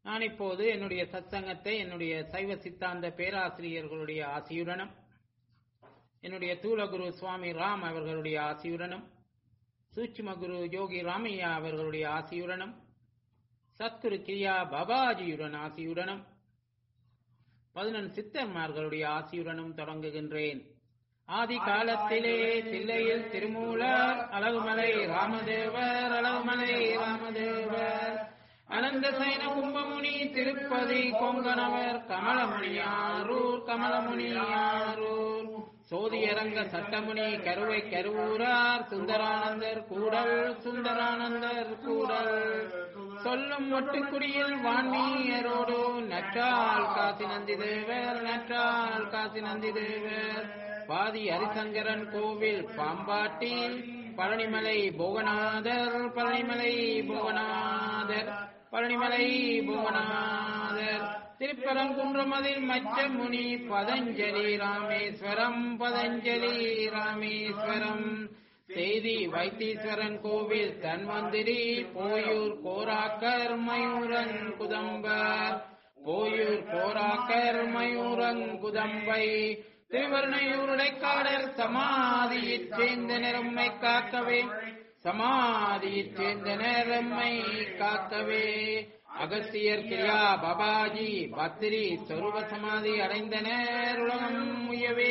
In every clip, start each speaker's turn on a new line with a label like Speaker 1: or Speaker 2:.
Speaker 1: நான் இப்போது என்னுடைய சத்சங்கத்தை என்னுடைய சைவ சித்தாந்த பேராசிரியர்களுடைய ஆசியுடனும் என்னுடைய தூலகுரு சுவாமி ராம் அவர்களுடைய ஆசியுடனும் சூட்சும குரு யோகி ராமையா அவர்களுடைய ஆசியுடனும் சத்குரு கிரியா பாபாஜியுடன் ஆசியுடனும் பதினெண் சித்தர்மார்களுடைய ஆசியுடனும் தொடங்குகின்றேன் ஆதி காலத்திலே தில்லையில் திருமூலர் அழகுமலை ராமதேவர் அழகுமலை ராமதேவர் அனந்த சைன கும்பமுனி திருப்பதி கொங்கணவர் கமலமுனியாரூர் கமலமுனியாரூர் சோதியரங்க சட்டமுனி கருவை கருவூரார் சுந்தரானந்தர் கூடல் சுந்தரானந்தர் கூடல் சொல்லும் ஒட்டுக்குடியில் வான்மீயரோடு நற்றால் காசி நந்தி தேவர் நற்றால் காசி நந்தி தேவர் பாதி ஹரிசங்கரன் கோவில் பாம்பாட்டி பழனிமலை போகநாதர் பழனிமலை போகநாதர் பழனிமலை புவனாதர் திருப்பரங்குன்றமதில் மச்ச முனி பதஞ்சலி ராமேஸ்வரம் பதஞ்சலி ராமேஸ்வரம் செய்தி வைத்தீஸ்வரன் கோவில் தன்வந்திரி போயூர் கோராக்கர் மயூரன் குதம்பர் போயூர் கோராக்கர் மயூரன் குதம்பை திருவருணையூருடைக்காடர் சமாதியிற் சேர்ந்த நிறம்மை காக்கவே சமாதியிற் சேர்ந்த நேரம்மை காக்கவே அகஸ்தியர் கிரியா பாபாஜி பத்திரி சொருப சமாதி அடைந்தனர் உலகம் முயவே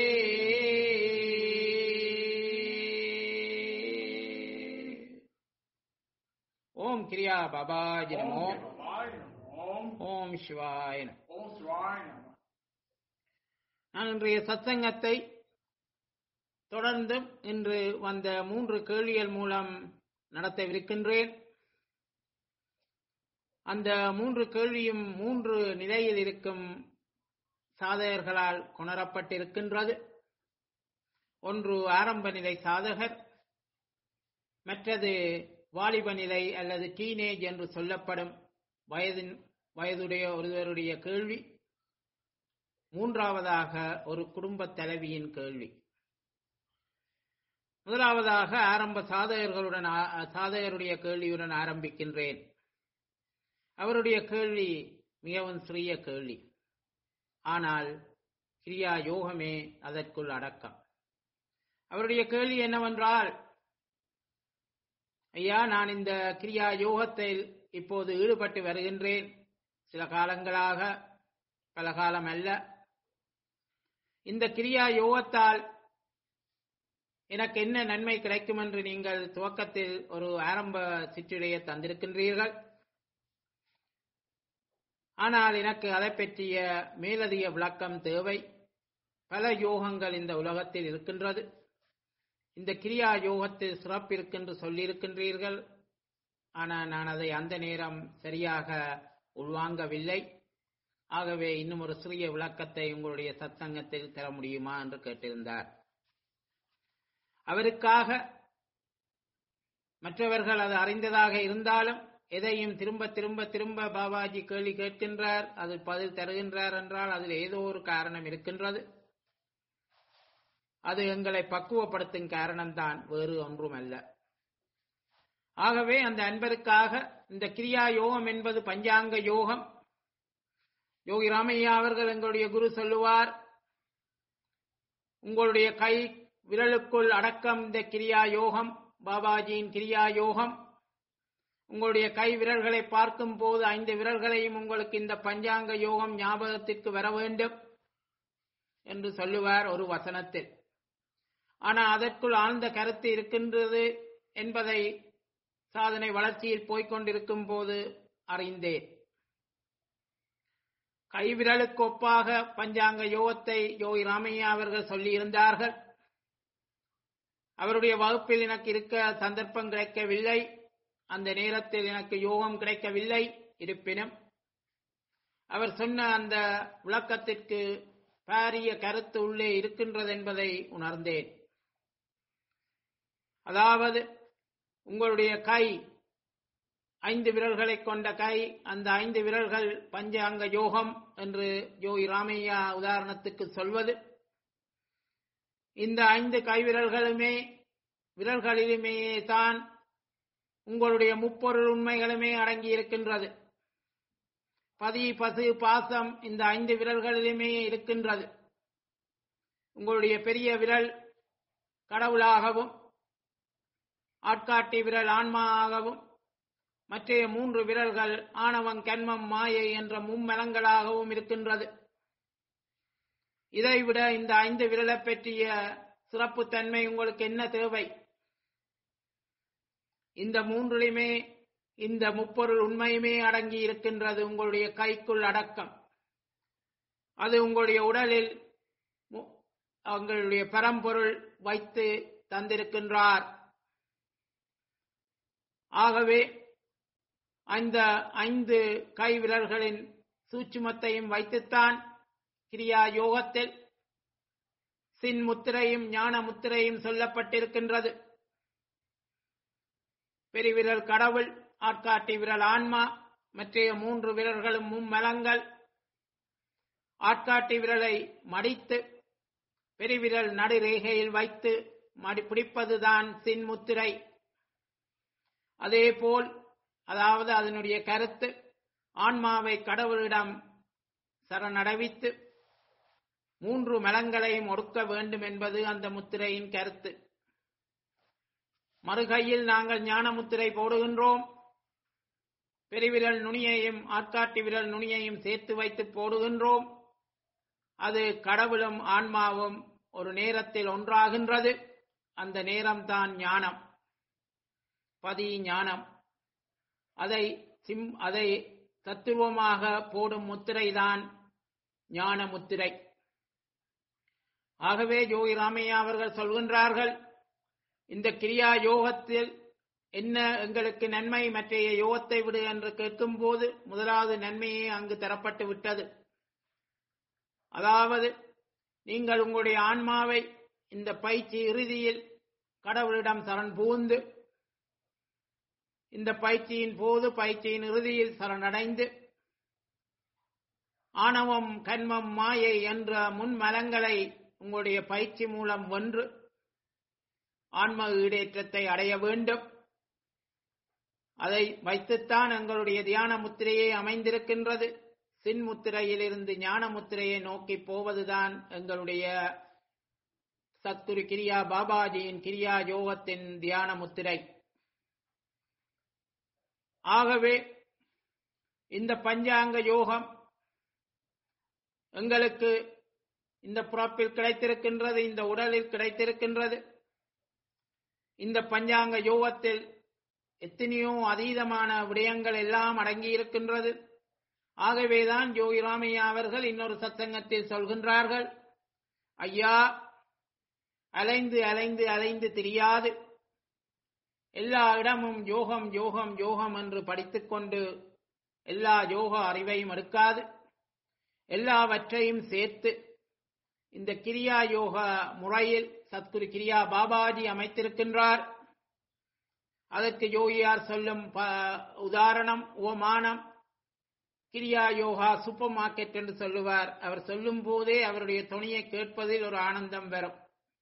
Speaker 1: ஓம் கிரியா பாபாஜி நமோ ஓம் சிவாய நான் இன்றைய சத்சங்கத்தை தொடர்ந்து இன்று வந்த மூன்று கேள்விகள் மூலம் நடத்தவிருக்கின்றேன் அந்த மூன்று கேள்வியும் மூன்று நிலையில் இருக்கும் சாதகர்களால் கொணரப்பட்டிருக்கின்றது ஒன்று ஆரம்ப நிலை சாதகர் மற்றது வாலிப நிலை அல்லது டீனேஜ் என்று சொல்லப்படும் வயதின் வயதுடைய ஒருவருடைய கேள்வி மூன்றாவதாக ஒரு குடும்ப தலைவியின் கேள்வி முதலாவதாக ஆரம்ப சாதகர்களுடன் சாதகருடைய கேள்வியுடன் ஆரம்பிக்கின்றேன் அவருடைய கேள்வி மிகவும் சிறிய கேள்வி ஆனால் கிரியா யோகமே அதற்குள் அடக்கம் அவருடைய கேள்வி என்னவென்றால் ஐயா நான் இந்த கிரியா யோகத்தில் இப்போது ஈடுபட்டு வருகின்றேன் சில காலங்களாக பல காலம் அல்ல இந்த கிரியா யோகத்தால் எனக்கு என்ன நன்மை கிடைக்கும் என்று நீங்கள் துவக்கத்தில் ஒரு ஆரம்ப சிற்றுரையை தந்திருக்கின்றீர்கள் ஆனால் எனக்கு அதை பற்றிய மேலதிக விளக்கம் தேவை பல யோகங்கள் இந்த உலகத்தில் இருக்கின்றது இந்த கிரியா யோகத்தில் சிறப்பு இருக்கென்று சொல்லியிருக்கின்றீர்கள் ஆனால் நான் அதை அந்த நேரம் சரியாக உள்வாங்கவில்லை ஆகவே இன்னும் ஒரு சிறிய விளக்கத்தை உங்களுடைய சத்சங்கத்தில் தர முடியுமா என்று கேட்டிருந்தார் அவருக்காக மற்றவர்கள் அது அறிந்ததாக இருந்தாலும் எதையும் திரும்ப திரும்ப திரும்ப பாபாஜி கேள்வி கேட்கின்றார் அது பதில் தருகின்றார் என்றால் அதில் ஏதோ ஒரு காரணம் இருக்கின்றது அது எங்களை பக்குவப்படுத்தும் காரணம்தான் வேறு ஒன்றும் அல்ல ஆகவே அந்த அன்பருக்காக இந்த கிரியா யோகம் என்பது பஞ்சாங்க யோகம் யோகி ராமையா அவர்கள் எங்களுடைய குரு சொல்லுவார் உங்களுடைய கை விரலுக்குள் அடக்கம் இந்த கிரியா யோகம் பாபாஜியின் கிரியா யோகம் உங்களுடைய கை விரல்களை பார்க்கும் போது ஐந்து விரல்களையும் உங்களுக்கு இந்த பஞ்சாங்க யோகம் ஞாபகத்திற்கு வர வேண்டும் என்று சொல்லுவார் ஒரு வசனத்தில் ஆனால் அதற்குள் ஆழ்ந்த கருத்து இருக்கின்றது என்பதை சாதனை வளர்ச்சியில் போய்கொண்டிருக்கும் போது அறிந்தேன் கைவிரலுக்கு ஒப்பாக பஞ்சாங்க யோகத்தை யோகி ராமையா அவர்கள் சொல்லியிருந்தார்கள் அவருடைய வகுப்பில் எனக்கு இருக்க சந்தர்ப்பம் கிடைக்கவில்லை அந்த நேரத்தில் எனக்கு யோகம் கிடைக்கவில்லை இருப்பினும் அவர் சொன்ன அந்த விளக்கத்திற்கு பாரிய கருத்து உள்ளே இருக்கின்றது என்பதை உணர்ந்தேன் அதாவது உங்களுடைய கை ஐந்து விரல்களை கொண்ட கை அந்த ஐந்து விரல்கள் பஞ்சாங்க யோகம் என்று யோகி ராமையா உதாரணத்துக்கு சொல்வது இந்த ஐந்து கைவிரல்களுமே விரல்களிலுமே தான் உங்களுடைய முப்பொருள் உண்மைகளுமே அடங்கி இருக்கின்றது பதி பசு பாசம் இந்த ஐந்து விரல்களிலுமே இருக்கின்றது உங்களுடைய பெரிய விரல் கடவுளாகவும் ஆட்காட்டி விரல் ஆன்மாவாகவும் மற்றைய மூன்று விரல்கள் ஆணவம் கண்மம் மாயை என்ற மும்மலங்களாகவும் இருக்கின்றது இதைவிட இந்த ஐந்து விரலை பற்றிய சிறப்பு தன்மை உங்களுக்கு என்ன தேவை இந்த மூன்றிலுமே இந்த முப்பொருள் உண்மையுமே அடங்கி இருக்கின்றது உங்களுடைய கைக்குள் அடக்கம் அது உங்களுடைய உடலில் மு- உங்களுடைய பரம்பொருள் வைத்து தந்திருக்கின்றார் ஆகவே அந்த ஐந்து கை விரல்களின் சூட்சுமத்தையும் வைத்துத்தான் கிரியா யோகத்தில் சின் முத்திரையும் ஞான முத்திரையும் சொல்லப்பட்டிருக்கின்றது பெருவிரல் கடவுள் ஆட்காட்டி விரல் ஆன்மா மற்றைய மூன்று விரல்களும் மும்மலங்கள் ஆட்காட்டி விரலை மடித்து பெருவிரல் நடுரேகையில் வைத்து மடி பிடிப்பதுதான் சின்முத்திரை அதேபோல் அதாவது அதனுடைய கருத்து ஆன்மாவை கடவுளிடம் சரணடைவித்து மூன்று மலங்களையும் ஒடுக்க வேண்டும் என்பது அந்த முத்திரையின் கருத்து மறுகையில் நாங்கள் ஞான முத்திரை போடுகின்றோம் பெருவிரல் நுனியையும் ஆட்காட்டி விரல் நுனியையும் சேர்த்து வைத்து போடுகின்றோம் அது கடவுளும் ஆன்மாவும் ஒரு நேரத்தில் ஒன்றாகின்றது அந்த நேரம்தான் ஞானம் பதி ஞானம் அதை சிம் அதை தத்துவமாக போடும் முத்திரைதான் ஞான முத்திரை ஆகவே யோகி ராமையா அவர்கள் சொல்கின்றார்கள் இந்த கிரியா யோகத்தில் என்ன எங்களுக்கு நன்மை மற்றைய யோகத்தை விடு என்று கேட்கும் போது முதலாவது நன்மையே அங்கு தரப்பட்டு விட்டது அதாவது நீங்கள் உங்களுடைய ஆன்மாவை இந்த பயிற்சி இறுதியில் கடவுளிடம் சரண் புகுந்து இந்த பயிற்சியின் போது பயிற்சியின் இறுதியில் சரணடைந்து ஆணவம் கண்மம் மாயை என்ற முன்மலங்களை உங்களுடைய பயிற்சி மூலம் வென்று ஆன்ம ஈடேற்றத்தை அடைய வேண்டும் அதை வைத்துத்தான் எங்களுடைய தியான முத்திரையே அமைந்திருக்கின்றது சின் முத்திரையிலிருந்து ஞான முத்திரையை நோக்கி போவதுதான் எங்களுடைய சத்குரு கிரியா பாபாஜியின் கிரியா யோகத்தின் தியான முத்திரை ஆகவே இந்த பஞ்சாங்க யோகம் எங்களுக்கு இந்த பிறப்பில் கிடைத்திருக்கின்றது இந்த உடலில் கிடைத்திருக்கின்றது இந்த பஞ்சாங்க யோகத்தில் எத்தனையோ அதீதமான விடயங்கள் எல்லாம் அடங்கி இருக்கின்றது ஆகவேதான் யோகி ராமையா அவர்கள் இன்னொரு சத்சங்கத்தில் சொல்கின்றார்கள் ஐயா அலைந்து அலைந்து அலைந்து தெரியாது எல்லா இடமும் யோகம் யோகம் யோகம் என்று படித்துக்கொண்டு எல்லா யோக அறிவையும் எடுக்காது எல்லாவற்றையும் சேர்த்து இந்த கிரியா யோக முறையில் சத்குரு கிரியா பாபாஜி அமைத்திருக்கின்றார் அதற்கு யோகியார் சொல்லும் ப- உதாரணம் ஓமானம் கிரியா யோகா சூப்பர் மார்க்கெட் என்று சொல்லுவார் அவர் சொல்லும் போதே அவருடைய துணியை கேட்பதில் ஒரு ஆனந்தம் வரும்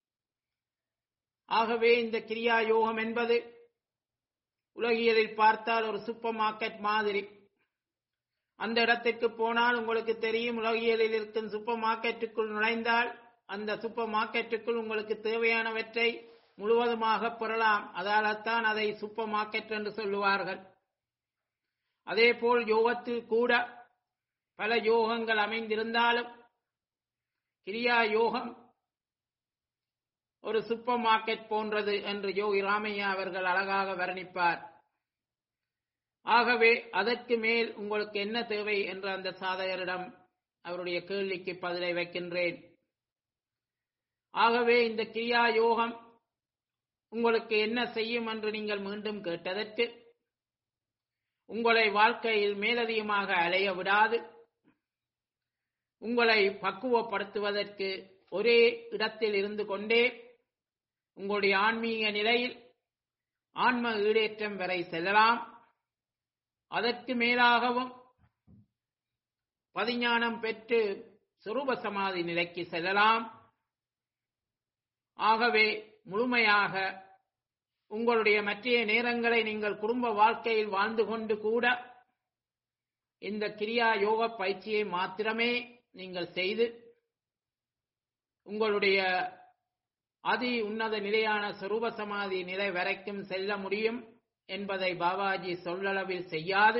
Speaker 1: ஆகவே இந்த கிரியா யோகம் என்பது உலகியலில் பார்த்தால் ஒரு சூப்பர் மார்க்கெட் மாதிரி அந்த இடத்திற்கு போனால் உங்களுக்கு தெரியும் உலகியலில் இருக்கும் சூப்பர் மார்க்கெட்டுக்குள் நுழைந்தால் அந்த சூப்பர் மார்க்கெட்டுக்குள் உங்களுக்கு தேவையானவற்றை முழுவதுமாக பெறலாம் அதால்தான் அதை சூப்பர் மார்க்கெட் என்று சொல்லுவார்கள் அதேபோல் யோகத்தில் கூட பல யோகங்கள் அமைந்திருந்தாலும் கிரியா யோகம் ஒரு சூப்பர் மார்க்கெட் போன்றது என்று யோகி ராமையா அவர்கள் அழகாக வர்ணிப்பார் ஆகவே அதற்கு மேல் உங்களுக்கு என்ன தேவை என்று அந்த சாதகரிடம் அவருடைய கேள்விக்கு பதிலை வைக்கின்றேன் ஆகவே இந்த கிரியா யோகம் உங்களுக்கு என்ன செய்யும் என்று நீங்கள் மீண்டும் கேட்டதற்கு உங்களை வாழ்க்கையில் மேலதிகமாக அலைய விடாது உங்களை பக்குவப்படுத்துவதற்கு ஒரே இடத்தில் இருந்து கொண்டே உங்களுடைய ஆன்மீக நிலையில் ஆன்ம ஈடேற்றம் வரை செல்லலாம் அதற்கு மேலாகவும் பதிஞானம் பெற்று சுரூப சமாதி நிலைக்கு செல்லலாம் ஆகவே முழுமையாக உங்களுடைய மற்றைய நேரங்களை நீங்கள் குடும்ப வாழ்க்கையில் வாழ்ந்து கொண்டு கூட இந்த கிரியா யோக பயிற்சியை மாத்திரமே நீங்கள் செய்து உங்களுடைய அதி உன்னத நிலையான சொரூப சமாதி நிலை வரைக்கும் செல்ல முடியும் என்பதை பாபாஜி சொல்லளவில் செய்யாது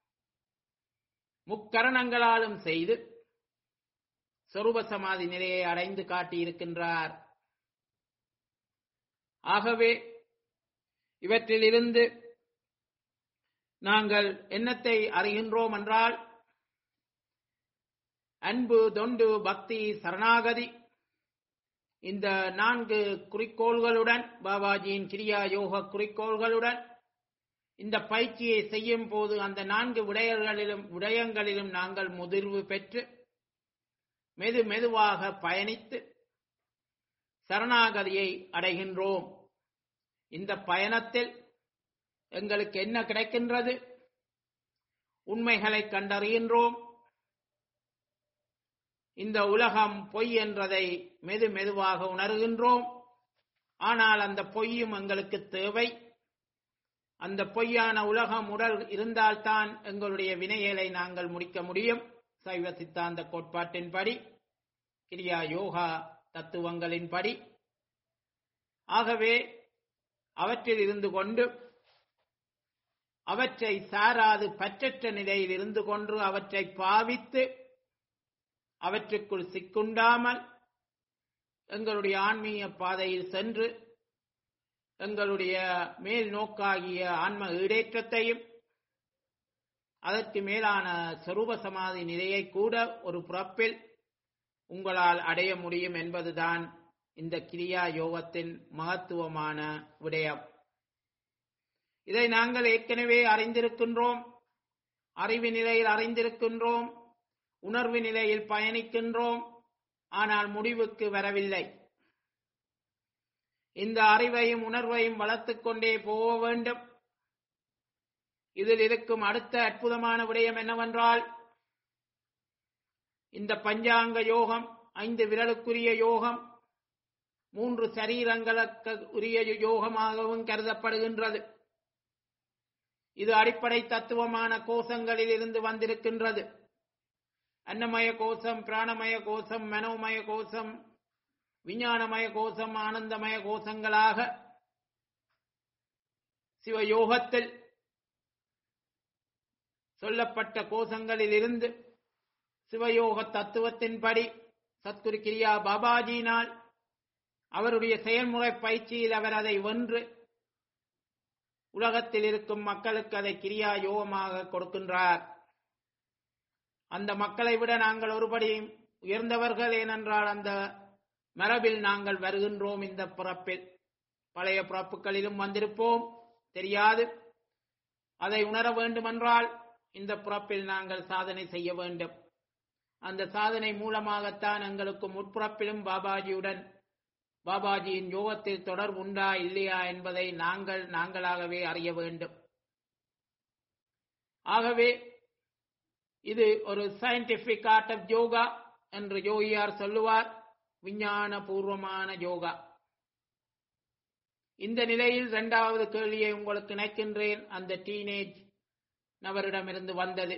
Speaker 1: முக்கரணங்களாலும் செய்து சொரூப சமாதி நிலையை அடைந்து காட்டியிருக்கின்றார் ஆகவே இவற்றிலிருந்து நாங்கள் என்னத்தை அறிகின்றோம் என்றால் அன்பு தொண்டு பக்தி சரணாகதி இந்த நான்கு குறிக்கோள்களுடன் பாபாஜியின் கிரியா யோக குறிக்கோள்களுடன் இந்த பயிற்சியை செய்யும் போது அந்த நான்கு விடயங்களிலும் விடயங்களிலும் நாங்கள் முதிர்வு பெற்று மெது மெதுவாக பயணித்து சரணாகதியை அடைகின்றோம் இந்த பயணத்தில் எங்களுக்கு என்ன கிடைக்கின்றது உண்மைகளை கண்டறிகின்றோம் இந்த உலகம் பொய் என்றதை மெது மெதுவாக உணர்கின்றோம் ஆனால் அந்த பொய்யும் எங்களுக்கு தேவை அந்த பொய்யான உலகம் உடல் இருந்தால்தான் எங்களுடைய வினைகளை நாங்கள் முடிக்க முடியும் சைவ சித்தாந்த கோட்பாட்டின்படி கிரியா யோகா தத்துவங்களின்படி ஆகவே அவற்றில் இருந்து கொண்டு அவற்றை சாராது பற்றற்ற நிலையில் இருந்து கொண்டு அவற்றை பாவித்து அவற்றுக்குள் சிக்குண்டாமல் எங்களுடைய ஆன்மீக பாதையில் சென்று எங்களுடைய மேல் நோக்காகிய ஆன்ம ஈடேற்றத்தையும் அதற்கு மேலான சொரூப சமாதி நிலையை கூட ஒரு புறப்பில் உங்களால் அடைய முடியும் என்பதுதான் இந்த கிரியா யோகத்தின் மகத்துவமான விடயம் இதை நாங்கள் ஏற்கனவே அறிந்திருக்கின்றோம் அறிவு நிலையில் அறிந்திருக்கின்றோம் உணர்வு நிலையில் பயணிக்கின்றோம் ஆனால் முடிவுக்கு வரவில்லை இந்த அறிவையும் உணர்வையும் வளர்த்துக் கொண்டே போக வேண்டும் இதில் இருக்கும் அடுத்த அற்புதமான விடயம் என்னவென்றால் இந்த பஞ்சாங்க யோகம் ஐந்து விரலுக்குரிய யோகம் மூன்று சரீரங்களுக்கு உரிய யோகமாகவும் கருதப்படுகின்றது இது அடிப்படை தத்துவமான கோஷங்களில் இருந்து வந்திருக்கின்றது அன்னமய கோஷம் பிராணமய கோஷம் மனோமய கோஷம் விஞ்ஞானமய கோஷம் ஆனந்தமய கோஷங்களாக சிவயோகத்தில் சொல்லப்பட்ட கோஷங்களில் இருந்து சிவயோக தத்துவத்தின்படி சத்குரு கிரியா பாபாஜியினால் அவருடைய செயல்முறை பயிற்சியில் அவர் அதை வென்று உலகத்தில் இருக்கும் மக்களுக்கு அதை கிரியா யோகமாக கொடுக்கின்றார் அந்த மக்களை விட நாங்கள் ஒருபடி உயர்ந்தவர்கள் ஏனென்றால் அந்த மரபில் நாங்கள் வருகின்றோம் இந்த பிறப்பில் பழைய பிறப்புகளிலும் வந்திருப்போம் தெரியாது அதை உணர வேண்டுமென்றால் இந்த பிறப்பில் நாங்கள் சாதனை செய்ய வேண்டும் அந்த சாதனை மூலமாகத்தான் எங்களுக்கு முற்பிறப்பிலும் பாபாஜியுடன் பாபாஜியின் யோகத்தில் தொடர்பு உண்டா இல்லையா என்பதை நாங்கள் நாங்களாகவே அறிய வேண்டும் ஆகவே இது ஒரு சயின்டிபிக் ஆர்ட் ஆஃப் யோகா என்று யோகியார் சொல்லுவார் விஞ்ஞான பூர்வமான யோகா இந்த நிலையில் இரண்டாவது கேள்வியை உங்களுக்கு நினைக்கின்றேன் அந்த டீனேஜ் நபரிடமிருந்து வந்தது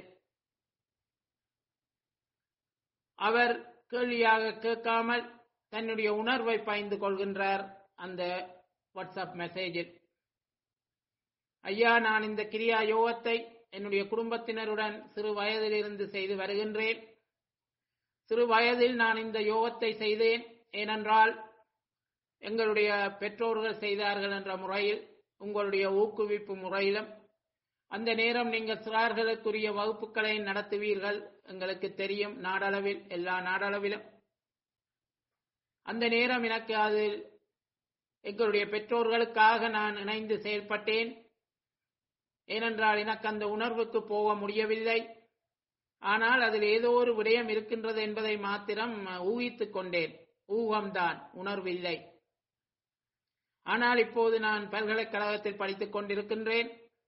Speaker 1: அவர் கேள்வியாக கேட்காமல் தன்னுடைய உணர்வை பாய்ந்து கொள்கின்றார் அந்த வாட்ஸ்அப் மெசேஜில் ஐயா நான் இந்த கிரியா யோகத்தை என்னுடைய குடும்பத்தினருடன் சிறு வயதிலிருந்து செய்து வருகின்றேன் சிறு வயதில் நான் இந்த யோகத்தை செய்தேன் ஏனென்றால் எங்களுடைய பெற்றோர்கள் செய்தார்கள் என்ற முறையில் உங்களுடைய ஊக்குவிப்பு முறையிலும் அந்த நேரம் நீங்கள் சிறார்களுக்குரிய வகுப்புகளை நடத்துவீர்கள் எங்களுக்கு தெரியும் நாடளவில் எல்லா நாடளவிலும் அந்த நேரம் எனக்கு அதில் எங்களுடைய பெற்றோர்களுக்காக நான் இணைந்து செயல்பட்டேன் ஏனென்றால் எனக்கு அந்த உணர்வுக்கு போக முடியவில்லை ஆனால் அதில் ஏதோ ஒரு விடயம் இருக்கின்றது என்பதை மாத்திரம் ஊகித்துக் கொண்டேன் ஊகம்தான் உணர்வில்லை ஆனால் இப்போது நான் பல்கலைக்கழகத்தில் படித்துக் கொண்டிருக்கின்றேன்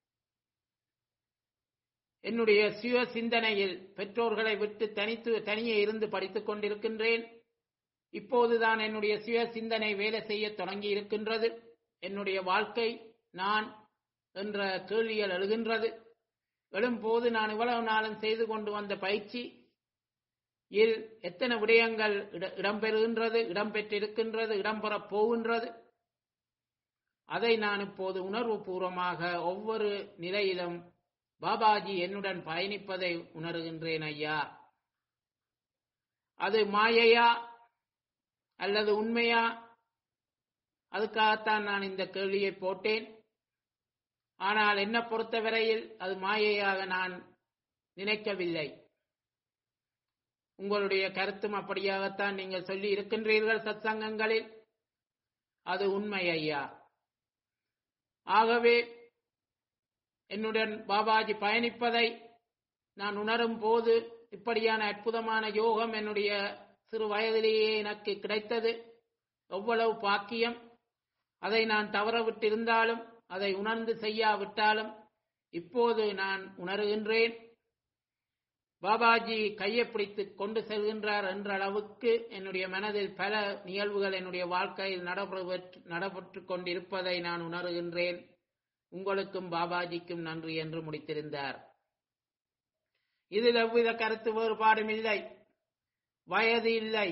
Speaker 1: என்னுடைய சுய சிந்தனையில் பெற்றோர்களை விட்டு தனித்து தனியே இருந்து படித்துக் கொண்டிருக்கின்றேன் இப்போதுதான் என்னுடைய சுய சிந்தனை வேலை செய்ய தொடங்கி இருக்கின்றது என்னுடைய வாழ்க்கை நான் என்ற கேள்விகள் எழுகின்றது எழும்போது நான் இவ்வளவு நாளும் செய்து கொண்டு வந்த பயிற்சி இல் எத்தனை விடயங்கள் இட- இடம்பெறுகின்றது இடம்பெற்றிருக்கின்றது இடம்பெறப் போகின்றது அதை நான் இப்போது உணர்வு பூர்வமாக ஒவ்வொரு நிலையிலும் பாபாஜி என்னுடன் பயணிப்பதை உணர்கின்றேன் ஐயா அது மாயையா அல்லது உண்மையா அதுக்காகத்தான் நான் இந்த கேள்வியை போட்டேன் ஆனால் என்ன பொறுத்தவரையில் அது மாயையாக நான் நினைக்கவில்லை உங்களுடைய கருத்தும் அப்படியாகத்தான் நீங்கள் சொல்லி இருக்கின்றீர்கள் சத்சங்கங்களில் அது உண்மை ஐயா ஆகவே என்னுடன் பாபாஜி பயணிப்பதை நான் உணரும் போது இப்படியான அற்புதமான யோகம் என்னுடைய சிறு வயதிலேயே எனக்கு கிடைத்தது எவ்வளவு பாக்கியம் அதை நான் தவற விட்டிருந்தாலும் அதை உணர்ந்து செய்யாவிட்டாலும் இப்போது நான் உணர்கின்றேன் பாபாஜி கையை பிடித்து கொண்டு செல்கின்றார் என்ற அளவுக்கு என்னுடைய மனதில் பல நிகழ்வுகள் என்னுடைய வாழ்க்கையில் நடைபெற்று நடைபெற்று கொண்டிருப்பதை நான் உணர்கின்றேன் உங்களுக்கும் பாபாஜிக்கும் நன்றி என்று முடித்திருந்தார் இதில் எவ்வித கருத்து வேறுபாடும் இல்லை வயது இல்லை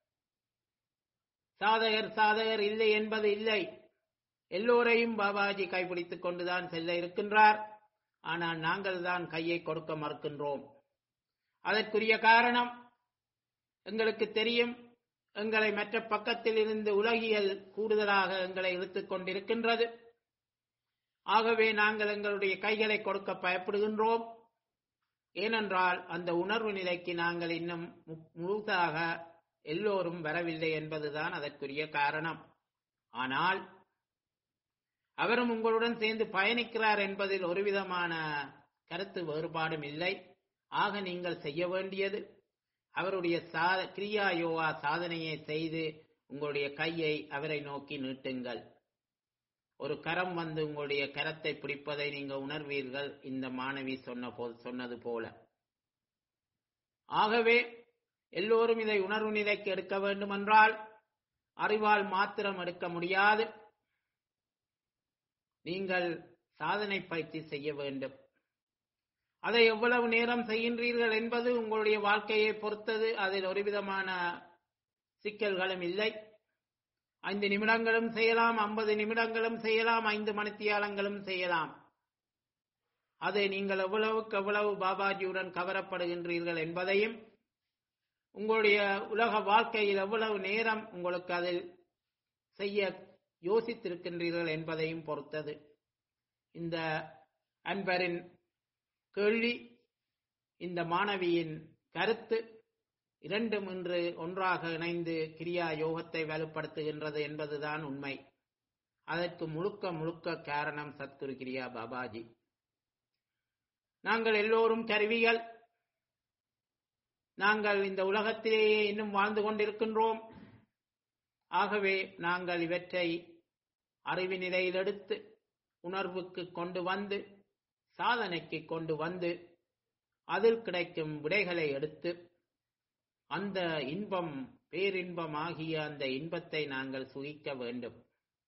Speaker 1: சாதகர் சாதகர் இல்லை என்பது இல்லை எல்லோரையும் பாபாஜி கைப்பிடித்துக் கொண்டுதான் செல்ல இருக்கின்றார் ஆனால் நாங்கள் தான் கையை கொடுக்க மறுக்கின்றோம் அதற்குரிய காரணம் எங்களுக்கு தெரியும் எங்களை மற்ற பக்கத்தில் இருந்து உலகியல் கூடுதலாக எங்களை இழுத்துக் கொண்டிருக்கின்றது ஆகவே நாங்கள் எங்களுடைய கைகளை கொடுக்க பயப்படுகின்றோம் ஏனென்றால் அந்த உணர்வு நிலைக்கு நாங்கள் இன்னும் மு- முழுதாக எல்லோரும் வரவில்லை என்பதுதான் அதற்குரிய காரணம் ஆனால் அவரும் உங்களுடன் சேர்ந்து பயணிக்கிறார் என்பதில் ஒருவிதமான கருத்து வேறுபாடும் இல்லை ஆக நீங்கள் செய்ய வேண்டியது அவருடைய சாத கிரியா யோகா சாதனையை செய்து உங்களுடைய கையை அவரை நோக்கி நீட்டுங்கள் ஒரு கரம் வந்து உங்களுடைய கரத்தை பிடிப்பதை நீங்க உணர்வீர்கள் இந்த மாணவி சொன்ன போல் சொன்னது போல ஆகவே எல்லோரும் இதை உணர்வு நிலைக்கு எடுக்க வேண்டுமென்றால் அறிவால் மாத்திரம் எடுக்க முடியாது நீங்கள் சாதனை பயிற்சி செய்ய வேண்டும் அதை எவ்வளவு நேரம் செய்கின்றீர்கள் என்பது உங்களுடைய வாழ்க்கையை பொறுத்தது அதில் ஒரு விதமான சிக்கல்களும் இல்லை ஐந்து நிமிடங்களும் செய்யலாம் ஐம்பது நிமிடங்களும் செய்யலாம் ஐந்து மணித்தியாலங்களும் செய்யலாம் அதை நீங்கள் எவ்வளவுக்கு எவ்வளவு பாபாஜியுடன் கவரப்படுகின்றீர்கள் என்பதையும் உங்களுடைய உலக வாழ்க்கையில் எவ்வளவு நேரம் உங்களுக்கு அதில் செய்ய யோசித்திருக்கின்றீர்கள் என்பதையும் பொறுத்தது இந்த அன்பரின் கேள்வி இந்த மாணவியின் கருத்து இரண்டும் இன்று ஒன்றாக இணைந்து கிரியா யோகத்தை வலுப்படுத்துகின்றது என்பதுதான் உண்மை அதற்கு முழுக்க முழுக்க காரணம் சத்குரு கிரியா பாபாஜி நாங்கள் எல்லோரும் கருவிகள் நாங்கள் இந்த உலகத்திலேயே இன்னும் வாழ்ந்து கொண்டிருக்கின்றோம் ஆகவே நாங்கள் இவற்றை அறிவு நிலையில் எடுத்து உணர்வுக்கு கொண்டு வந்து சாதனைக்கு கொண்டு வந்து அதில் கிடைக்கும் விடைகளை எடுத்து அந்த இன்பம் பேரின்பம் ஆகிய அந்த இன்பத்தை நாங்கள் சுகிக்க வேண்டும்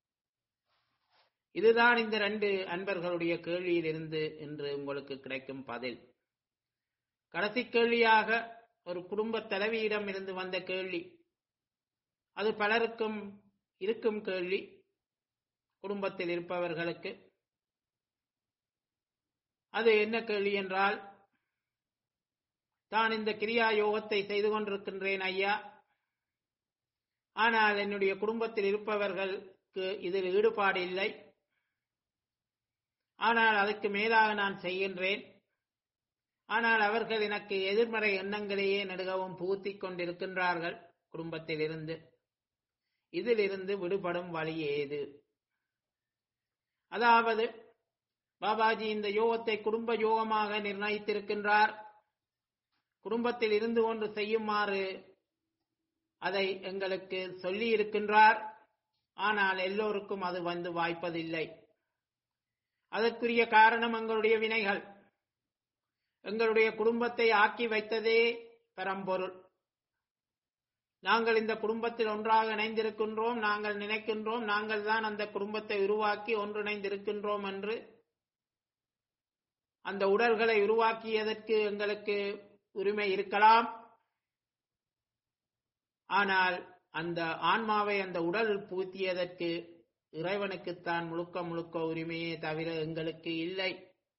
Speaker 1: இதுதான் இந்த ரெண்டு அன்பர்களுடைய கேள்வியிலிருந்து இன்று உங்களுக்கு கிடைக்கும் பதில் கடைசி கேள்வியாக ஒரு குடும்ப தலைவியிடம் இருந்து வந்த கேள்வி அது பலருக்கும் இருக்கும் கேள்வி குடும்பத்தில் இருப்பவர்களுக்கு அது என்ன கேள்வி என்றால் தான் இந்த கிரியா யோகத்தை செய்து கொண்டிருக்கின்றேன் ஐயா ஆனால் என்னுடைய குடும்பத்தில் இருப்பவர்களுக்கு இதில் ஈடுபாடு இல்லை ஆனால் அதுக்கு மேலாக நான் செய்கின்றேன் ஆனால் அவர்கள் எனக்கு எதிர்மறை எண்ணங்களையே நெடுகவும் புகுத்திக் கொண்டிருக்கின்றார்கள் குடும்பத்தில் இருந்து இதிலிருந்து விடுபடும் வழி ஏது அதாவது பாபாஜி இந்த யோகத்தை குடும்ப யோகமாக நிர்ணயித்திருக்கின்றார் குடும்பத்தில் இருந்து கொண்டு செய்யுமாறு அதை எங்களுக்கு சொல்லி இருக்கின்றார் ஆனால் எல்லோருக்கும் அது வந்து வாய்ப்பதில்லை அதற்குரிய காரணம் எங்களுடைய வினைகள் எங்களுடைய குடும்பத்தை ஆக்கி வைத்ததே பரம்பொருள் நாங்கள் இந்த குடும்பத்தில் ஒன்றாக இணைந்திருக்கின்றோம் நாங்கள் நினைக்கின்றோம் நாங்கள் தான் அந்த குடும்பத்தை உருவாக்கி ஒன்றிணைந்திருக்கின்றோம் என்று அந்த உடல்களை உருவாக்கியதற்கு எங்களுக்கு உரிமை இருக்கலாம் ஆனால் அந்த ஆன்மாவை அந்த உடல் பூத்தியதற்கு இறைவனுக்குத்தான் முழுக்க முழுக்க உரிமையே தவிர எங்களுக்கு இல்லை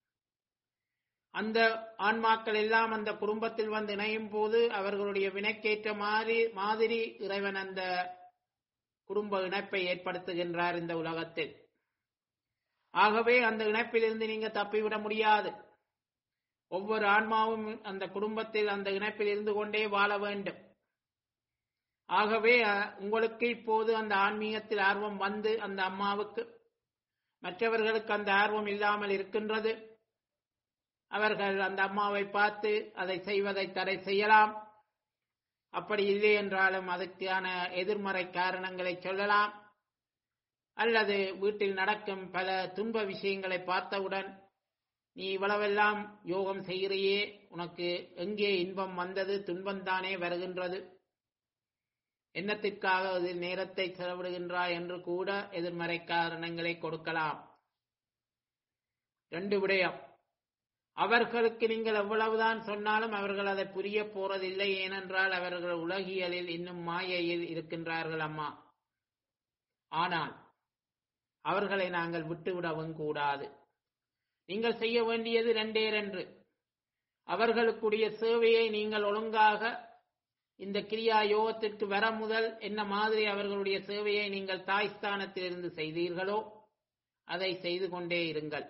Speaker 1: அந்த ஆன்மாக்கள் எல்லாம் அந்த குடும்பத்தில் வந்து இணையும் போது அவர்களுடைய வினைக்கேற்ற மாதிரி மாதிரி இறைவன் அந்த குடும்ப இணைப்பை ஏற்படுத்துகின்றார் இந்த உலகத்தில் ஆகவே அந்த இணைப்பிலிருந்து நீங்க தப்பிவிட முடியாது ஒவ்வொரு ஆன்மாவும் அந்த குடும்பத்தில் அந்த இணைப்பில் இருந்து கொண்டே வாழ வேண்டும் ஆகவே அஹ், உங்களுக்கு இப்போது அந்த ஆன்மீகத்தில் ஆர்வம் வந்து அந்த அம்மாவுக்கு மற்றவர்களுக்கு அந்த ஆர்வம் இல்லாமல் இருக்கின்றது அவர்கள் அந்த அம்மாவை பார்த்து அதை செய்வதை தடை செய்யலாம் அப்படி இல்லை என்றாலும் அதுக்கான எதிர்மறை காரணங்களை சொல்லலாம் அல்லது வீட்டில் நடக்கும் பல துன்ப விஷயங்களை பார்த்தவுடன் நீ இவ்வளவெல்லாம் யோகம் செய்கிறியே உனக்கு எங்கே இன்பம் வந்தது துன்பம்தானே வருகின்றது என்னத்திற்காக அதில் நேரத்தை செலவிடுகின்றாய் என்று கூட எதிர்மறை காரணங்களை கொடுக்கலாம் ரெண்டு விடயம் அவர்களுக்கு நீங்கள் எவ்வளவுதான் சொன்னாலும் அவர்கள் அதை புரிய போறதில்லை ஏனென்றால் அவர்கள் உலகியலில் இன்னும் மாயையில் இருக்கின்றார்கள் அம்மா ஆனால் அவர்களை நாங்கள் விட்டுவிடவும் கூடாது நீங்கள் செய்ய வேண்டியது ரெண்டே ரெண்டு அவர்களுக்குரிய சேவையை நீங்கள் ஒழுங்காக இந்த கிரியா யோகத்திற்கு வர முதல் என்ன மாதிரி அவர்களுடைய சேவையை நீங்கள் தாய் ஸ்தானத்திலிருந்து செய்தீர்களோ அதை செய்து கொண்டே இருங்கள்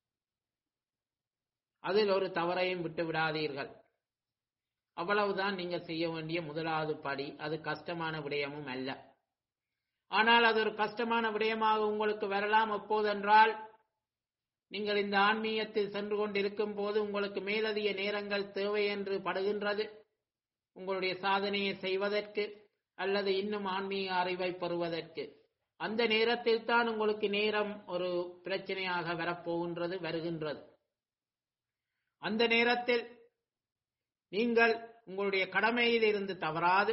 Speaker 1: அதில் ஒரு தவறையும் விட்டு விடாதீர்கள் அவ்வளவுதான் நீங்கள் செய்ய வேண்டிய முதலாவது படி அது கஷ்டமான விடயமும் அல்ல ஆனால் அது ஒரு கஷ்டமான விடயமாக உங்களுக்கு வரலாம் எப்போதென்றால் நீங்கள் இந்த ஆன்மீகத்தில் சென்று கொண்டிருக்கும் போது உங்களுக்கு மேலதிக நேரங்கள் தேவை என்று படுகின்றது உங்களுடைய சாதனையை செய்வதற்கு அல்லது இன்னும் ஆன்மீக அறிவை பெறுவதற்கு அந்த நேரத்தில் தான் உங்களுக்கு நேரம் ஒரு பிரச்சனையாக வரப்போகின்றது வருகின்றது அந்த நேரத்தில் நீங்கள் உங்களுடைய கடமையில் இருந்து தவறாது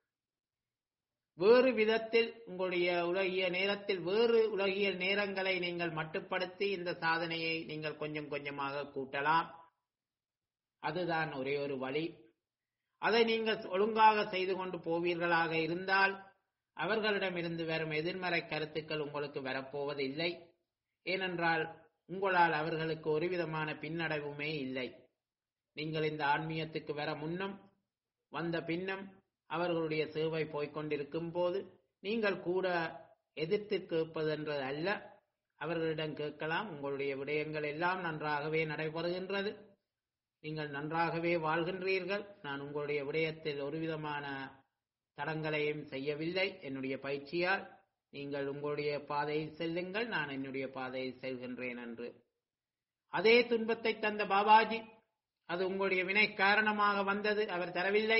Speaker 1: வேறு விதத்தில் உங்களுடைய உலகிய நேரத்தில் வேறு உலகிய நேரங்களை நீங்கள் மட்டுப்படுத்தி இந்த சாதனையை நீங்கள் கொஞ்சம் கொஞ்சமாக கூட்டலாம் அதுதான் ஒரே ஒரு வழி அதை நீங்கள் ஒழுங்காக செய்து கொண்டு போவீர்களாக இருந்தால் அவர்களிடமிருந்து வரும் எதிர்மறை கருத்துக்கள் உங்களுக்கு வரப்போவது இல்லை ஏனென்றால் உங்களால் அவர்களுக்கு ஒரு விதமான பின்னடைவுமே இல்லை நீங்கள் இந்த ஆன்மீகத்துக்கு வர முன்னும் வந்த பின்னும் அவர்களுடைய சேவை போய்கொண்டிருக்கும் போது நீங்கள் கூட எதிர்த்து கேட்பதென்றது அல்ல அவர்களிடம் கேட்கலாம் உங்களுடைய விடயங்கள் எல்லாம் நன்றாகவே நடைபெறுகின்றது நீங்கள் நன்றாகவே வாழ்கின்றீர்கள் நான் உங்களுடைய விடயத்தில் ஒரு விதமான தடங்களையும் செய்யவில்லை என்னுடைய பயிற்சியால் நீங்கள் உங்களுடைய பாதையில் செல்லுங்கள் நான் என்னுடைய பாதையில் செல்கின்றேன் என்று அதே துன்பத்தை தந்த பாபாஜி அது உங்களுடைய வினை காரணமாக வந்தது அவர் தரவில்லை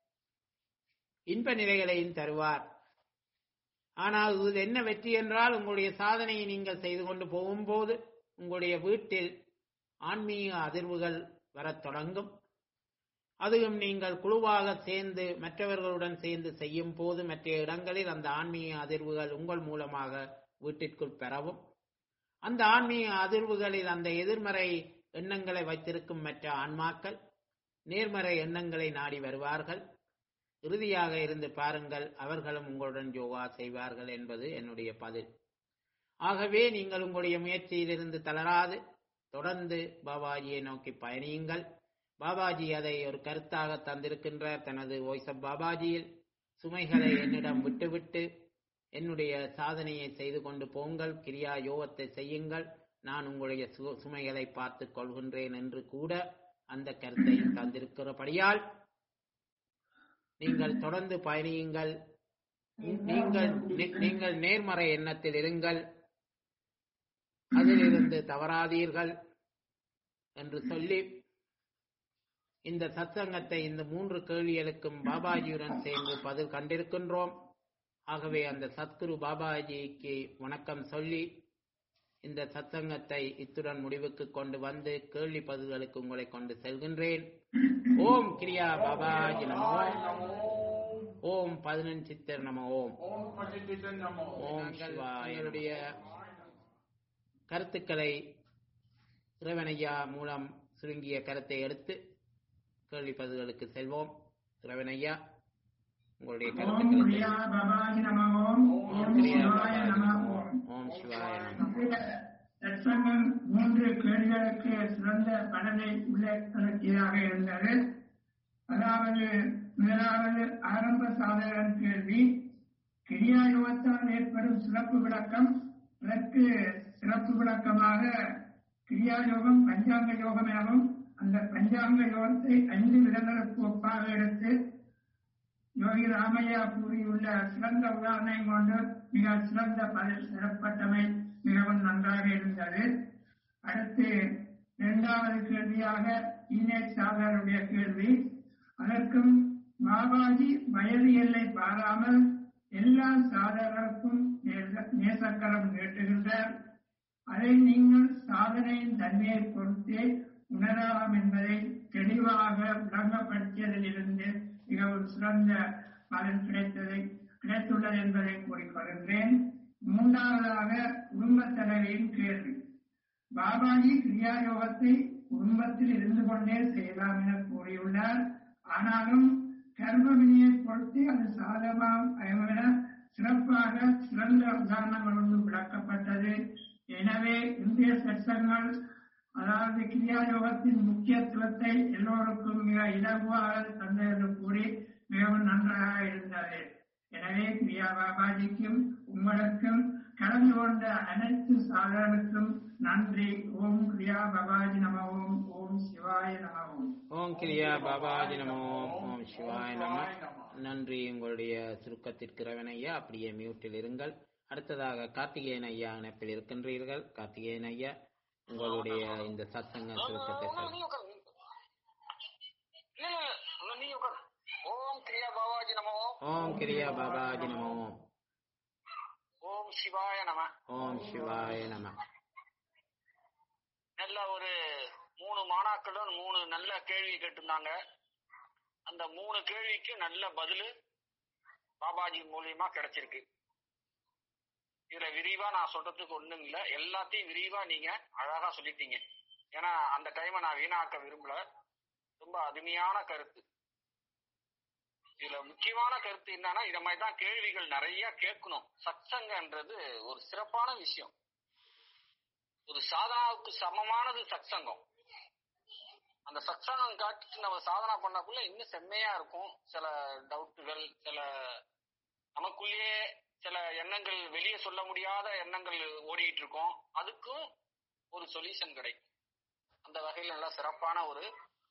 Speaker 1: இன்ப நிலைகளையும் தருவார் ஆனால் இது என்ன வெற்றி என்றால் உங்களுடைய சாதனையை நீங்கள் செய்து கொண்டு போகும்போது உங்களுடைய வீட்டில் ஆன்மீக அதிர்வுகள் வரத் தொடங்கும் அதுவும் நீங்கள் குழுவாக சேர்ந்து மற்றவர்களுடன் சேர்ந்து செய்யும் போது மற்ற இடங்களில் அந்த ஆன்மீக அதிர்வுகள் உங்கள் மூலமாக வீட்டிற்குள் பெறவும் அந்த ஆன்மீக அதிர்வுகளில் அந்த எதிர்மறை எண்ணங்களை வைத்திருக்கும் மற்ற ஆன்மாக்கள் நேர்மறை எண்ணங்களை நாடி வருவார்கள் இறுதியாக இருந்து பாருங்கள் அவர்களும் உங்களுடன் யோகா செய்வார்கள் என்பது என்னுடைய பதில் ஆகவே நீங்கள் உங்களுடைய முயற்சியிலிருந்து தளராது தொடர்ந்து பாபாஜியை நோக்கி பயணியுங்கள் பாபாஜி அதை ஒரு கருத்தாக தந்திருக்கின்றார் தனது வாய்ஸ் ஆஃப் பாபாஜியில் சுமைகளை என்னிடம் விட்டுவிட்டு என்னுடைய சாதனையை செய்து கொண்டு போங்கள் கிரியா யோகத்தை செய்யுங்கள் நான் உங்களுடைய சு- சுமைகளை பார்த்துக் கொள்கின்றேன் என்று கூட அந்த கருத்தையும் தந்திருக்கிறபடியால் நீங்கள் தொடர்ந்து பயணியுங்கள் நீங்கள் நீ- நீங்கள் நேர்மறை எண்ணத்தில் இருங்கள் அதிலிருந்து தவறாதீர்கள் என்று சொல்லி இந்த சத்சங்கத்தை இந்த மூன்று கேள்விகளுக்கும் பாபாஜியுடன் சேர்ந்து பதில் கண்டிருக்கின்றோம் ஆகவே அந்த சத்குரு பாபாஜிக்கு வணக்கம் சொல்லி இந்த சத்சங்கத்தை இத்துடன் முடிவுக்கு கொண்டு வந்து கேள்வி பதில்களுக்கு உங்களை கொண்டு செல்கின்றேன் ஓம் கிரியா பாபாஜி நமோ ஓம் பதினெண் சித்தர் நம ஓம்
Speaker 2: ஓம் பண்டிதன் நமோ
Speaker 1: ஓம் சிவாய என்னுடைய கருத்துக்களை இறைவனையா மூலம் சுருங்கிய கருத்தை எடுத்து கேள்வி பதில்களுக்கு செல்வோம் இறைவனையா உங்களுடைய
Speaker 2: ஓம்
Speaker 1: கருத்துக்களை
Speaker 2: பிரியா பவாஜி நம ஓம் ஓம் சிவாய நம ஓம்
Speaker 1: ஓம் சிவாய நம
Speaker 2: இன்றைய சத்சங்கம் மூன்று கேள்விகளுக்கு சிறந்த பலனை உள்ளடக்கியதாக இருந்தது அதாவது முதலாவது ஆரம்ப சாதகன் கேள்வி கிரியாயோகத்தால் ஏற்படும் சிறப்பு விளக்கம் அதற்கு சிறப்பு விளக்கமாக கிரியாயோகம் பஞ்சாங்க யோகம் எனவும் அந்த பஞ்சாங்க யோகத்தை ஐந்து விதங்களுக்கு ஒப்பாக எடுத்து யோகி ராமையா கூறியுள்ள சிறந்த உதாரணம் கொண்டு மிக சிறந்த பதில் சிறப்பட்டமை மிகவும் நன்றாக இருந்தது அடுத்து இரண்டாவது கேள்வியாக இனேஷ் சாகருடைய கேள்வி அதற்கும் பாபாஜி வயது எல்லை பாராமல் எல்லா சாதகருக்கும் நேச- நேசக்கரம் நீட்டுகின்றார் அதை நீங்கள் சாதனையின் தன்மையை பொறுத்தே உணரலாம் என்பதை தெளிவாக விளங்கப்படுத்தியதிலிருந்து மிகவும் சிறந்த பலன் கிடைத்ததை கிடைத்துள்ளது என்பதை கூறிக்கொள்கின்றேன் மூன்றாவதாக குடும்பத் தலைவியின் கேள்வி பாபாஜி கிரியா யோகத்தை குடும்பத்தில் இருந்து கொண்டே செய்யலாம் என கூறியுள்ளார் ஆனாலும் கர்ம வினையை பொறுத்து அது சாதகமாக என சிறப்பாக சிறந்த உதாரணங்கள் ஒன்று விளக்கப்பட்டது எனவே இந்திய சட்டங்கள் அதாவது கிரியா யோகத்தின் முக்கியத்துவத்தை எல்லோருக்கும் மிக இலகுவாக தந்தது என்று கூறி மிகவும் நன்றாக இருந்தது எனவே கிரியா பாபாஜிக்கும் உங்களுக்கும் கலந்து கொண்ட அனைத்து சாதகர்களுக்கும் நன்றி ஓம் கிரியா பாபாஜி நம ஓம் ஓம் சிவாய நம ஓம்
Speaker 1: ஓம் கிரியா பாபாஜி நமோ ஓம் சிவாய நம நன்றி உங்களுடைய சுருக்கத்திற்கு இறைவனையா அப்படியே மியூட்டில் இருங்கள் அடுத்ததாக கார்த்திகேயன் ஐயா இணைப்பில் இருக்கின்றீர்கள் கார்த்திகேயன் ஐயா உங்களுடைய இந்த சத்சங்க சுருக்கத்தை
Speaker 3: நீ
Speaker 1: சொல்லுங்க.
Speaker 3: உட்காரு இல்ல இல்ல இல்ல நீ உட்காரு ஓம் கிரியா பாபாஜி நமோ
Speaker 1: ஓம் கிரியா பாபாஜி நமோ
Speaker 3: ஓம் சிவாய நம
Speaker 1: ஓம் சிவாய நம
Speaker 3: நல்ல ஒரு மூணு மாணாக்களும் மூணு நல்ல கேள்வி கேட்டிருந்தாங்க அந்த மூணு கேள்விக்கு நல்ல பதிலு பாபாஜி மூலியமா கிடைச்சிருக்கு இதுல விரிவா நான் சொல்றதுக்கு ஒண்ணும் இல்ல எல்லாத்தையும் விரிவா நீங்க அழகா சொல்லிட்டீங்க ஏன்னா அந்த டைமை நான் வீணாக்க விரும்பல ரொம்ப அருமையான கருத்து இதுல முக்கியமான கருத்து என்னன்னா இத மாதிரி தான் கேள்விகள் நிறைய கேட்கணும் சத்சங்கன்றது ஒரு சிறப்பான விஷயம் ஒரு சாதனாவுக்கு சமமானது சத்சங்கம் அந்த சத்சங்கம் காட்டிட்டு நம்ம சாதனா பண்ணக்குள்ள இன்னும் செம்மையா இருக்கும் சில டவுட்டுகள் சில நமக்குள்ளேயே சில எண்ணங்கள் வெளியே சொல்ல முடியாத எண்ணங்கள் ஓடிட்டு இருக்கோம் அதுக்கும் ஒரு சொல்யூஷன் கிடைக்கும் அந்த வகையில் நல்லா சிறப்பான ஒரு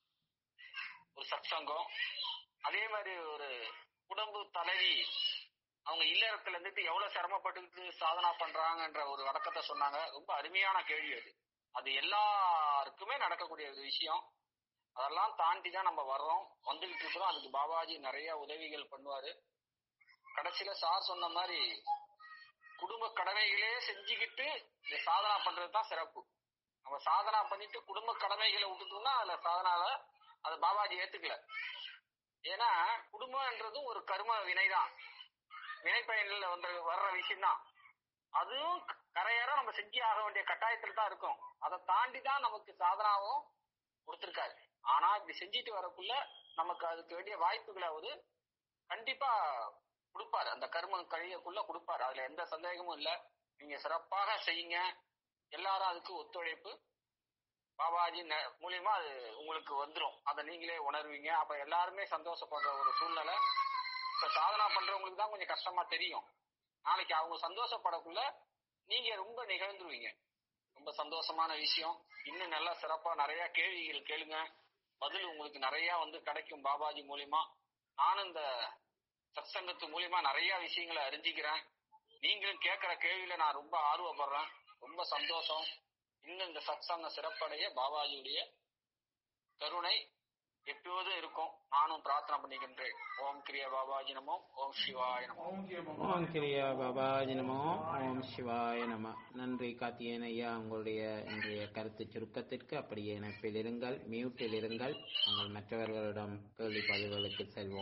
Speaker 3: ஒரு சத்சங்கம் அதே மாதிரி ஒரு குடும்ப தலைவி அவங்க இல்லறத்துல இருந்துட்டு எவ்வளவு சிரமப்பட்டுக்கிட்டு சாதனா பண்றாங்கன்ற ஒரு வழக்கத்தை சொன்னாங்க ரொம்ப அருமையான கேள்வி அது அது எல்லாருக்குமே நடக்கக்கூடிய ஒரு விஷயம் அதெல்லாம் தாண்டி தான் நம்ம வர்றோம் வந்துகிட்டு இருக்கிறோம் அதுக்கு பாபாஜி நிறைய உதவிகள் பண்ணுவாரு கடைசியில சார் சொன்ன மாதிரி குடும்ப கடமைகளே செஞ்சுக்கிட்டு இந்த சாதனா பண்றது தான் சிறப்பு நம்ம சாதனா பண்ணிட்டு குடும்ப கடமைகளை விட்டுட்டோம்னா அதுல சாதனால அது பாபாஜி ஏத்துக்கல ஏன்னா குடும்பம்ன்றதும் ஒரு கர்ம வினைதான் வினைப்பயனில் வந்து வர்ற விஷயம்தான் அதுவும் கரையேற நம்ம செஞ்சு ஆக வேண்டிய கட்டாயத்துல தான் இருக்கும் அதை தாண்டி தான் நமக்கு சாதனாவும் கொடுத்திருக்காரு ஆனா இப்படி செஞ்சுட்டு வரக்குள்ள நமக்கு அதுக்கு வேண்டிய வாய்ப்புகளை அவரு கண்டிப்பா கொடுப்பாரு அந்த கர்மம் கழியக்குள்ள கொடுப்பாரு அதுல எந்த சந்தேகமும் இல்ல நீங்க சிறப்பாக செய்யுங்க எல்லாரும் அதுக்கு ஒத்துழைப்பு பாபாஜி ந- மூலியமா அது உங்களுக்கு வந்துரும் அதை நீங்களே உணர்வீங்க அப்ப எல்லாருமே சந்தோஷப்படுற ஒரு சூழ்நிலை இப்ப சாதனா பண்றவங்களுக்கு தான் கொஞ்சம் கஷ்டமா தெரியும் நாளைக்கு அவங்க சந்தோஷப்படக்குள்ள நீங்க ரொம்ப நிகழ்ந்துருவீங்க ரொம்ப சந்தோஷமான விஷயம் இன்னும் நல்லா சிறப்பா நிறைய கேள்விகள் கேளுங்க பதில் உங்களுக்கு நிறைய வந்து கிடைக்கும் பாபாஜி மூலியமா நானும் இந்த சத்சங்கத்து மூலியமா நிறைய விஷயங்களை அறிஞ்சிக்கிறேன் நீங்களும் கேட்கிற கேள்வியில நான் ரொம்ப ஆர்வப்படுறேன் ரொம்ப சந்தோஷம் இன்னும் இந்த சத்சங்கம் சிறப்படைய பாபாஜியுடைய கருணை எப்போதும் இருக்கும் நானும் பிரார்த்தனை பண்ணிக்கின்றேன் ஓம் கிரியா பாபாஜி நமோ ஓம் சிவாய நமோ
Speaker 1: ஓம் கிரியா பாபாஜி நமோ ஓம் சிவாய நம நன்றி கார்த்திகேயன் ஐயா உங்களுடைய இன்றைய கருத்து சுருக்கத்திற்கு அப்படியே இணைப்பில் இருங்கள் மியூட்டில் இருங்கள் நாங்கள் மற்றவர்களிடம் கேள்வி பதில்களுக்கு செல்வோம்